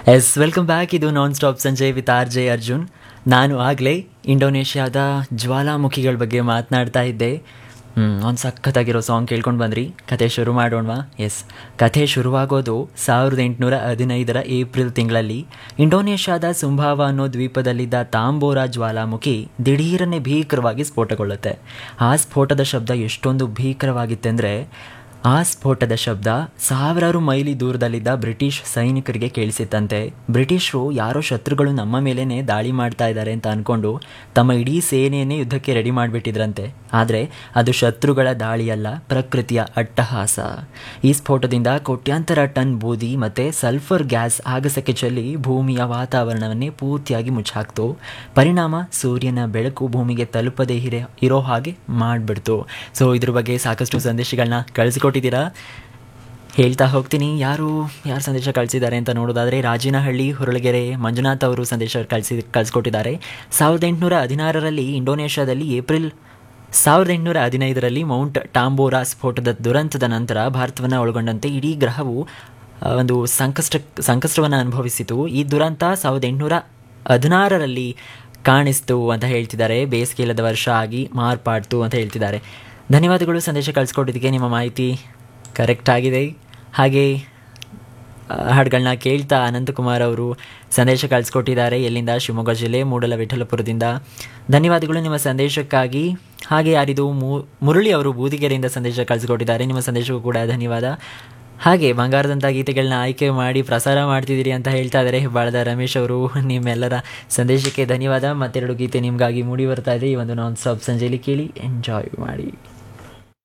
S welcome back ಇದು non stop Sanjay with R J Arjun ನಾನು ಆಗಲೇ ಇಂಡೋನೇಷ್ಯಾದ ಜ್ವಾಲಾಮುಖಿಗಳ ಬಗ್ಗೆ ಮಾತನಾಡ್ತಾ ಇದ್ದೆ ಒಂದು ಸಖತ್ತಾಗಿರೋ ಸಾಂಗ್ ಕೇಳ್ಕೊಂಡು ಬಂದ್ರಿ ಕತೆ ಶುರು ಮಾಡೋಣವಾ ಎಸ್ ಕಥೆ ಶುರುವಾಗೋದು ಸಾವಿರದ ಎಂಟುನೂರ ಹದಿನೈದರ ಏಪ್ರಿಲ್ ತಿಂಗಳಲ್ಲಿ ಇಂಡೋನೇಷ್ಯಾದ ಸುಂಭಾವ ಅನ್ನೋ ದ್ವೀಪದಲ್ಲಿದ್ದ ತಾಂಬೋರಾ ಜ್ವಾಲಾಮುಖಿ ದಿಢೀರನೆ ಭೀಕರವಾಗಿ ಸ್ಫೋಟಗೊಳ್ಳುತ್ತೆ ಆ ಸ್ಫೋಟದ ಶಬ್ದ ಎಷ್ಟೊಂದು ಭೀಕರವಾಗಿತ್ತೆಂದರೆ ಆ ಸ್ಫೋಟದ ಶಬ್ದ ಸಾವಿರಾರು ಮೈಲಿ ದೂರದಲ್ಲಿದ್ದ ಬ್ರಿಟಿಷ್ ಸೈನಿಕರಿಗೆ ಕೇಳಿಸಿತ್ತಂತೆ ಬ್ರಿಟಿಷರು ಯಾರೋ ಶತ್ರುಗಳು ನಮ್ಮ ಮೇಲೇ ದಾಳಿ ಮಾಡ್ತಾ ಇದ್ದಾರೆ ಅಂತ ಅಂದ್ಕೊಂಡು ತಮ್ಮ ಇಡೀ ಸೇನೆಯನ್ನೇ ಯುದ್ಧಕ್ಕೆ ರೆಡಿ ಮಾಡಿಬಿಟ್ಟಿದ್ರಂತೆ ಆದರೆ ಅದು ಶತ್ರುಗಳ ದಾಳಿಯಲ್ಲ ಪ್ರಕೃತಿಯ ಅಟ್ಟಹಾಸ ಈ ಸ್ಫೋಟದಿಂದ ಕೋಟ್ಯಾಂತರ ಟನ್ ಬೂದಿ ಮತ್ತು ಸಲ್ಫರ್ ಗ್ಯಾಸ್ ಆಗಸಕ್ಕೆ ಚೆಲ್ಲಿ ಭೂಮಿಯ ವಾತಾವರಣವನ್ನೇ ಪೂರ್ತಿಯಾಗಿ ಮುಚ್ಚಾಕ್ತು ಪರಿಣಾಮ ಸೂರ್ಯನ ಬೆಳಕು ಭೂಮಿಗೆ ತಲುಪದೇ ಇರೆ ಇರೋ ಹಾಗೆ ಮಾಡಿಬಿಡ್ತು ಸೊ ಇದ್ರ ಬಗ್ಗೆ ಸಾಕಷ್ಟು ಸಂದೇಶಗಳನ್ನ ಕಳಿಸಿಕೊಟ್ಟಿದ್ದೀರಾ ಹೇಳ್ತಾ ಹೋಗ್ತೀನಿ ಯಾರು ಯಾರು ಸಂದೇಶ ಕಳಿಸಿದ್ದಾರೆ ಅಂತ ನೋಡೋದಾದರೆ ರಾಜಿನಹಳ್ಳಿ ಹುರಳಗೆರೆ ಮಂಜುನಾಥ್ ಅವರು ಸಂದೇಶ ಕಳಿಸಿ ಕಳಿಸ್ಕೊಟ್ಟಿದ್ದಾರೆ ಸಾವಿರದ ಎಂಟುನೂರ ಹದಿನಾರರಲ್ಲಿ ಇಂಡೋನೇಷ್ಯಾದಲ್ಲಿ ಏಪ್ರಿಲ್ ಸಾವಿರದ ಎಂಟುನೂರ ಹದಿನೈದರಲ್ಲಿ ಮೌಂಟ್ ಟಾಂಬೋರಾ ಸ್ಫೋಟದ ದುರಂತದ ನಂತರ ಭಾರತವನ್ನು ಒಳಗೊಂಡಂತೆ ಇಡೀ ಗ್ರಹವು ಆ, ಒಂದು ಸಂಕಷ್ಟ ಸಂಕಷ್ಟವನ್ನು ಅನುಭವಿಸಿತು ಈ ದುರಂತ ಸಾವಿರದ ಎಂಟುನೂರ ಹದಿನಾರರಲ್ಲಿ ಕಾಣಿಸ್ತು ಅಂತ ಹೇಳ್ತಿದ್ದಾರೆ ಬೇಸಿಗೆಯಿಲ್ಲದ ವರ್ಷ ಆಗಿ ಮಾರ್ಪಾಡ್ತು ಅಂತ ಹೇಳ್ತಿದ್ದಾರೆ ಧನ್ಯವಾದಗಳು ಸಂದೇಶ ಕಳಿಸ್ಕೊಟ್ಟಿದ್ದಕ್ಕೆ ನಿಮ್ಮ ಮಾಹಿತಿ ಕರೆಕ್ಟ್ ಆಗಿದೆ ಹಾಗೆ ಆ, ಹಾಡುಗಳನ್ನ ಕೇಳ್ತಾ ಅನಂತಕುಮಾರ್ ಅವರು ಸಂದೇಶ ಕಳಿಸ್ಕೊಟ್ಟಿದ್ದಾರೆ ಎಲ್ಲಿಂದ ಶಿವಮೊಗ್ಗ ಜಿಲ್ಲೆ ಮೂಡಲ ವಿಠಲಪುರದಿಂದ ಧನ್ಯವಾದಗಳು ನಿಮ್ಮ ಸಂದೇಶಕ್ಕಾಗಿ ಹಾಗೆ ಯಾರಿದು ಮು- ಮುರಳಿ ಅವರು ಬೂದಿಗೆರೆಯಿಂದ ಸಂದೇಶ ಕಳಿಸ್ಕೊಟ್ಟಿದ್ದಾರೆ ನಿಮ್ಮ ಸಂದೇಶಕ್ಕೂ ಕೂಡ ಧನ್ಯವಾದ ಹಾಗೆ ಬಂಗಾರದಂಥ ಗೀತೆಗಳನ್ನ ಆಯ್ಕೆ ಮಾಡಿ ಪ್ರಸಾರ ಮಾಡ್ತಿದ್ದೀರಿ ಅಂತ ಹೇಳ್ತಾ ಇದ್ದಾರೆ ಹೆಬ್ಬಾಳದ ರಮೇಶ್ ಅವರು ನಿಮ್ಮೆಲ್ಲರ ಸಂದೇಶಕ್ಕೆ ಧನ್ಯವಾದ ಮತ್ತೆರಡು ಗೀತೆ ನಿಮಗಾಗಿ ಮೂಡಿ ಬರ್ತಾ ಇದೆ ಈ ಒಂದು ನಾನ್ ಸ್ಟಾಪ್ ಸಂಜೆಯಲ್ಲಿ ಕೇಳಿ ಎಂಜಾಯ್ ಮಾಡಿ